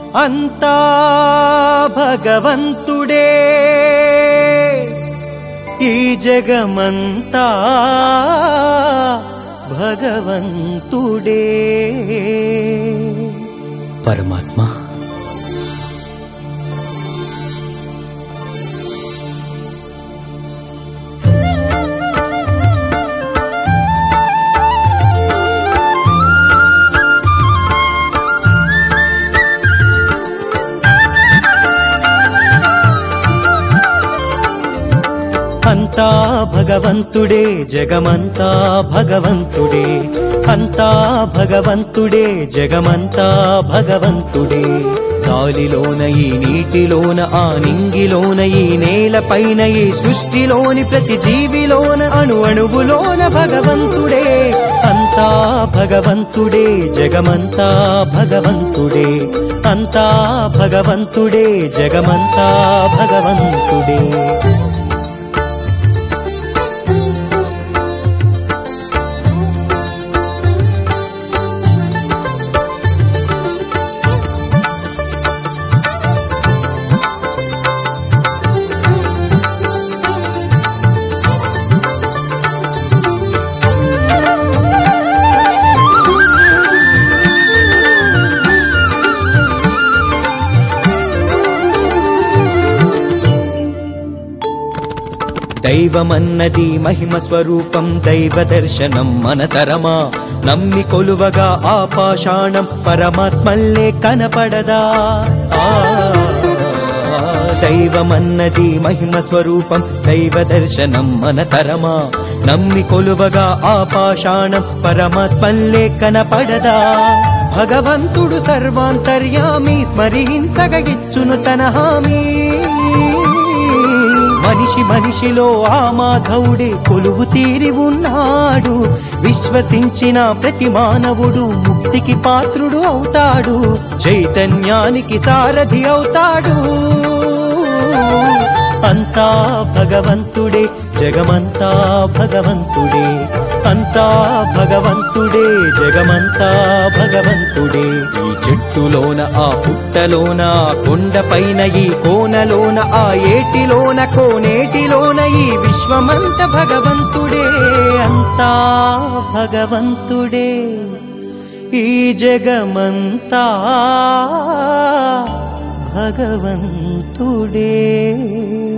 అంతా భగవంతుడే ఈ జగమంతా భగవంతుడే పరమాత్మ అంతా భగవంతుడే జగమంతా భగవంతుడే అంతా భగవంతుడే జగమంతా భగవంతుడే గాలిలోన ఈ నీటిలోన ఆ నింగిలోన ఈ నేలపైన ఈ సృష్టిలోని ప్రతి జీవిలోన అణు అణువులోన భగవంతుడే అంతా భగవంతుడే జగమంతా భగవంతుడే అంతా భగవంతుడే జగమంతా భగవంతుడే దైవమన్నది మహిమ స్వరూపం దైవ దర్శనం మనతరమా నమ్మి కొలువగా ఆపాషాణం పరమాత్మల్లే కనపడదా ఆ, దైవమన్నది మహిమ స్వరూపం దైవ దర్శనం మనతరమా నమ్మి కొలువగా ఆపాషాణం పరమాత్మల్లే కనపడదా భగవంతుడు సర్వాంతర్యామి స్మరించగ ఇచ్చును తన హామీ మనిషి మనిషిలో ఆ మాధవుడే కొలువు తీరి ఉన్నాడు విశ్వసించిన ప్రతి మానవుడు ముక్తికి పాత్రుడు అవుతాడు చైతన్యానికి సారథి అవుతాడు అంతా భగవంతుడే జగమంతా భగవంతుడే అంతా భగవంతుడే జగమంతా భగవంతుడే ఈ చెట్టులోన ఆ పుట్టలోన ఆ కొండపైన ఈ కోనలోన ఆ ఏటిలోన కోనేటిలోన ఈ విశ్వమంత భగవంతుడే అంతా భగవంతుడే ఈ జగమంతా భగవంతుడే